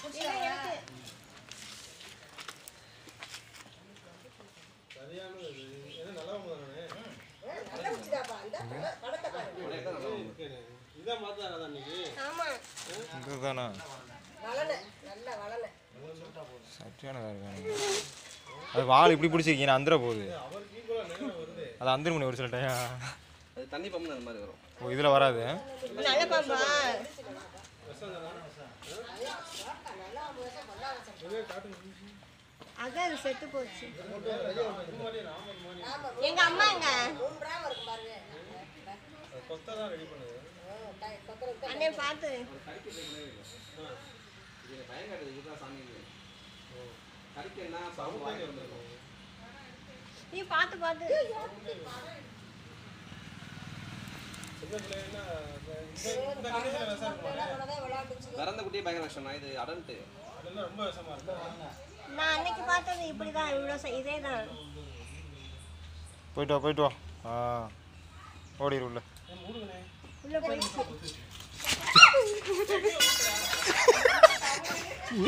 சரியானது இது. ஏன்னா நல்லா தானே நல்லா வச்சுட்டாப்பா இந்த படத்தை பாருங்க இதான் பார்த்தாங்க அன்னைக்கு ஆமா இதுதானா வளனை நல்ல வளனை சத்தியான இருக்கானு அது வால் இப்படி பிடிச்சிருக்கீங்க அந்தர போகுது அவருக்கு ஈக்குவலாக நேரம் வருது அது அந்தர மணி ஒரு சில டைம் அது தண்ணி பம்பு அந்த மாதிரி வரும் ஓ இதில் வராது நல்ல பாப்பா அதான் அது செத்து போச்சு எங்க அம்மா எங்க கொத்தா தான் ரெடி பண்ணுது அண்ணே பார்த்து இது பயம் காட்டுது இதுதான் சாமி கறிக்கு என்ன பாம்பு வாங்கி வந்துருக்கும் நீ பார்த்து பார்த்து சின்ன பிள்ளைன்னா இந்த இந்த கடைசியில் விஷம் இருக்குமா பிறந்த குட்டியே பயங்கர விஷம் இது அடல்ட்டு அதெல்லாம் ரொம்ப விஷமா இருக்கும் நான் அன்னைக்கு பார்த்தது இப்படிதான் இவ்வளோ இதே தான் போயிட்டு வா போயிட்டு வா ஆ ஓடிடு உள்ள